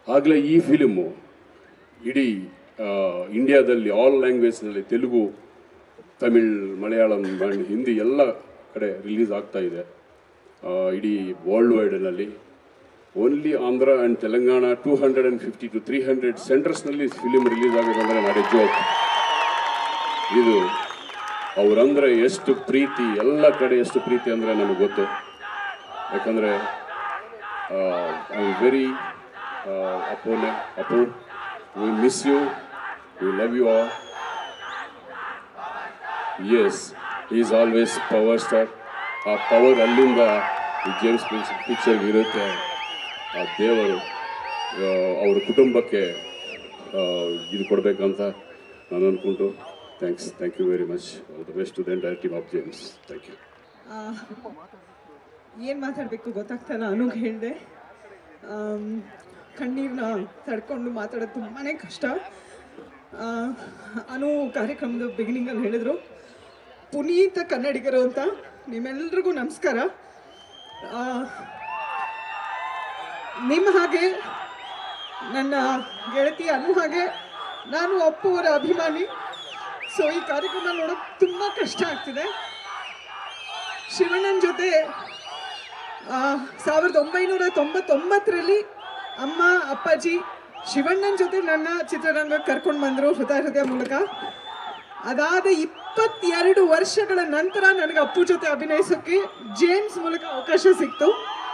ಆಗಲೇ ಈ ಫಿಲಿಮು ಇಡೀ ಆ, ಇಂಡಿಯಾದಲ್ಲಿ ಆಲ್ ಲ್ಯಾಂಗ್ವೇಜ್ನಲ್ಲಿ ತೆಲುಗು ತಮಿಳ್ ಮಲಯಾಳಂ ಆ್ಯಂಡ್ ಹಿಂದಿ ಎಲ್ಲ ಕಡೆ ರಿಲೀಸ್ ಆಗ್ತಾ ಇದೆ ಆ, ಇಡೀ ವರ್ಲ್ಡ್ ವೈಡ್ನಲ್ಲಿ only Andhra and Telangana two hundred and fifty to three hundred ಸೆಂಟರ್ಸ್ನಲ್ಲಿ ಫಿಲಿಮ್ ರಿಲೀಸ್ ಆಗೋದಂದ್ರೆ ನಾಡೆ ಜೋಕ್ ಇದು ಅವರಂದ್ರೆ ಎಷ್ಟು ಪ್ರೀತಿ ಎಲ್ಲ ಕಡೆ ಎಷ್ಟು ಪ್ರೀತಿ ಅಂದರೆ ನಮಗೆ ಗೊತ್ತು ಯಾಕಂದರೆ ಐ ವೆರಿ ಅಪೋನೆ ಅಪೋ we miss you we love you all ಎಸ್ ಈಸ್ ಆಲ್ವೇಸ್ ಪವರ್ ಸ್ಟಾರ್ ಆ ಪವರ್ ಅಲ್ಲಿಂದ ಈ ಜೇಮ್ಸ್ ಪಿಕ್ಚರ್ಗೆ ಇರುತ್ತೆ ಆ ದೇವರು ಆ, ಅವ್ರ ಕುಟುಂಬಕ್ಕೆ ಆ, ಇದು ಕೊಡಬೇಕಂತ ನಾನು ಅಂದ್ಕೊಂಡು thanks thank you very much all the best to the entire team of James thank you ಏನು ಮಾತಾಡಬೇಕು ಗೊತ್ತಾಗ್ತಾ ಅನುಗ್ ಹೇಳಿದೆ ಕಣ್ಣೀರನ್ನ ತಡ್ಕೊಂಡು ಮಾತಾಡೋದು ತುಂಬಾ ಕಷ್ಟ ಆ, ಅನು ಕಾರ್ಯಕ್ರಮದ ಬಿಗಿನಿಂಗಲ್ಲಿ ಹೇಳಿದರು ಪುನೀತ ಕನ್ನಡಿಗರು ಅಂತ ನಿಮ್ಮೆಲ್ರಿಗೂ ನಮಸ್ಕಾರ ಆ, ನಿಮ್ಮ ಹಾಗೆ ನನ್ನ ಗೆಳತಿ ಅನು ಹಾಗೆ ನಾನು ಅಪ್ಪು ಅವರ ಅಭಿಮಾನಿ ಸೊ ಈ ಕಾರ್ಯಕ್ರಮ ನೋಡೋಕೆ ತುಂಬ ಕಷ್ಟ ಆಗ್ತಿದೆ ಶಿವಣ್ಣನ ಜೊತೆ ಆ, ಸಾವಿರದ ಒಂಬೈನೂರ ತೊಂಬತ್ತೊಂಬತ್ತರಲ್ಲಿ ಅಮ್ಮ ಅಪ್ಪಾಜಿ ಶಿವಣ್ಣನ ಜೊತೆ ನನ್ನ ಚಿತ್ರರಂಗ ಕರ್ಕೊಂಡು ಬಂದರು ಹೃದಯ ಹೃದಯ ಮೂಲಕ ಅದಾದ ಇಪ್ಪತ್ತೆರಡು ವರ್ಷಗಳ ನಂತರ ನನಗೆ ಅಪ್ಪು ಜೊತೆ ಅಭಿನಯಿಸೋಕ್ಕೆ ಜೇಮ್ಸ್ ಮೂಲಕ ಅವಕಾಶ ಸಿಕ್ತು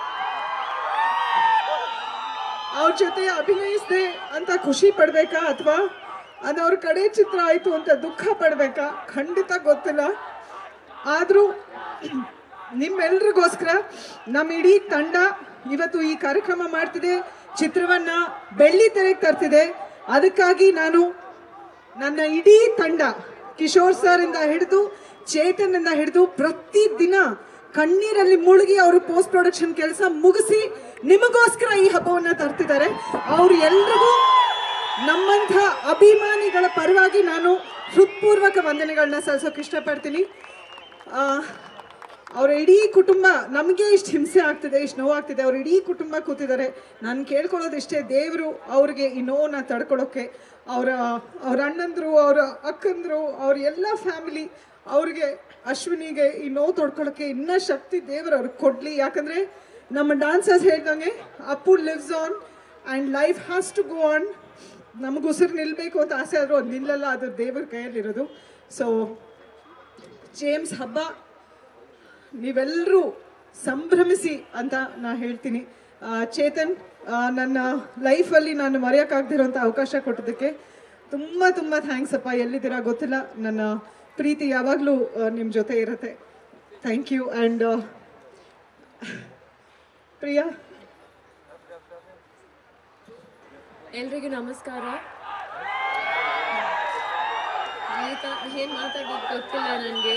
ಅವ್ರ ಜೊತೆ ಅಭಿನಯಿಸಿದೆ ಅಂತ ಖುಷಿ ಪಡ್ಬೇಕಾ ಅಥವಾ ಅದು ಅವ್ರ ಕಡೆ ಚಿತ್ರ ಆಯಿತು ಅಂತ ದುಃಖ ಪಡ್ಬೇಕಾ ಖಂಡಿತ ಗೊತ್ತಿಲ್ಲ ಆದರೂ ನಿಮ್ಮೆಲ್ರಿಗೋಸ್ಕರ ನಮ್ಮ ಇಡೀ ತಂಡ ಇವತ್ತು ಈ ಕಾರ್ಯಕ್ರಮ ಮಾಡ್ತಿದೆ ಚಿತ್ರವನ್ನ ಬೆಳ್ಳಿ ತೆರೆಗೆ ತರ್ತಿದೆ ಅದಕ್ಕಾಗಿ ನಾನು ನನ್ನ ಇಡೀ ತಂಡ ಕಿಶೋರ್ ಸರ್ ಇಂದ ಹಿಡಿದು ಚೇತನ್ ಇಂದ ಹಿಡಿದು ಪ್ರತಿದಿನ ಕಣ್ಣೀರಲ್ಲಿ ಮುಳುಗಿ ಅವರು ಪೋಸ್ಟ್ ಪ್ರೊಡಕ್ಷನ್ ಕೆಲಸ ಮುಗಿಸಿ ನಿಮಗೋಸ್ಕರ ಈ ಹಬ್ಬವನ್ನ ತರ್ತಿದ್ದಾರೆ ಅವ್ರು ಎಲ್ರಿಗೂ ನಮ್ಮಂಥ ಅಭಿಮಾನಿಗಳ ಪರವಾಗಿ ನಾನು ಹೃತ್ಪೂರ್ವಕ ವಂದನೆಗಳನ್ನ ಸಲ್ಲಿಸೋಕೆ ಇಷ್ಟಪಡ್ತೀನಿ ಆ, ಅವ್ರ ಇಡೀ ಕುಟುಂಬ ನಮಗೆ ಇಷ್ಟು ಹಿಂಸೆ ಆಗ್ತಿದೆ ಇಷ್ಟು ನೋವಾಗ್ತಿದೆ ಅವ್ರ ಇಡೀ ಕುಟುಂಬ ಕೂತಿದ್ದಾರೆ ನಾನು ಕೇಳ್ಕೊಳ್ಳೋದು ಇಷ್ಟೇ ದೇವರು ಅವ್ರಿಗೆ ಈ ನೋವನ್ನ ತಡ್ಕೊಳ್ಳೋಕೆ ಅವರ ಅವ್ರ ಅಣ್ಣಂದ್ರು ಅವರ ಅಕ್ಕಂದ್ರು ಅವ್ರ ಎಲ್ಲ ಫ್ಯಾಮಿಲಿ ಅವ್ರಿಗೆ ಅಶ್ವಿನಿಗೆ ಈ ನೋವು ತೊಡ್ಕೊಳ್ಳೋಕೆ ಇನ್ನೂ ಶಕ್ತಿ ದೇವರು ಅವ್ರಿಗೆ ಕೊಡಲಿ ಯಾಕಂದರೆ ನಮ್ಮ ಡಾನ್ಸರ್ಸ್ ಹೇಳ್ದಂಗೆ Appu lives on and life has to go on ನಮಗೆ ಉಸಿರು ನಿಲ್ಲಬೇಕು ಅಂತ ಆಸೆ ಆದರೂ ಅದು ನಿಲ್ಲಲ್ಲ ಅದು ದೇವ್ರ ಕೈಯಲ್ಲಿರೋದು ಸೊ ಜೇಮ್ಸ್ ಹಬ್ಬ ನೀವೆಲ್ಲರೂ ಸಂಭ್ರಮಿಸಿ ಅಂತ ನಾ ಹೇಳ್ತೀನಿ ಆ, ಚೇತನ್ ಆ, ನನ್ನ ಲೈಫಲ್ಲಿ ನಾನು ಮರೆಯೋಕ್ಕಾಗದಿರೋಂಥ ಅವಕಾಶ ಕೊಟ್ಟಿದ್ದಕ್ಕೆ ತುಂಬ ತುಂಬ ಥ್ಯಾಂಕ್ಸ್ ಅಪ್ಪ ಎಲ್ಲಿದ್ದೀರಾ ಗೊತ್ತಿಲ್ಲ ನನ್ನ ಪ್ರೀತಿ ಯಾವಾಗಲೂ ನಿಮ್ಮ ಜೊತೆ ಇರುತ್ತೆ ಥ್ಯಾಂಕ್ ಯು ಆ್ಯಂಡ್ ಪ್ರಿಯಾ ಎಲ್ರಿಗೂ ನಮಸ್ಕಾರ ಏನು ಮಾತಾಡೋದು ಗೊತ್ತಿಲ್ಲ ನನಗೆ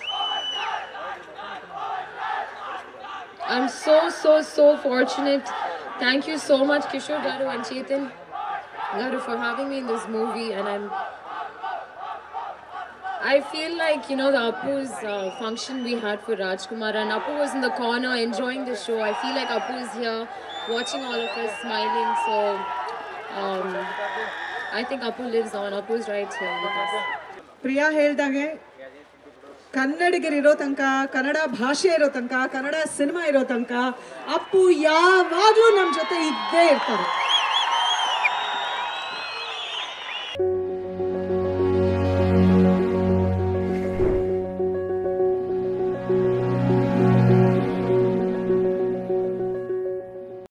I'm so, so, so fortunate. Thank you so much, Kishore Garu and Chetan Garu, for having me in this movie. And I'm, I feel like, you know, the Apu's uh, function we had for Rajkumar, and Apu was in the corner enjoying the show. I feel like Apu is here watching all of us smiling. So, um, I think Apu lives on. Apu is right here with us. Priya ಹೇಳ್ದಾಗೆ ಕನ್ನಡಿಗರಿರೋ ತನಕ ಕನ್ನಡ ಭಾಷೆ ಇರೋ ತನಕ Kannada cinema ಇರೋ ತನಕ ಅಪ್ಪು ಯಾವಾಗಲೂ ನಮ್ಮ ಜೊತೆ ಇದ್ದೇ ಇರ್ತಾರೆ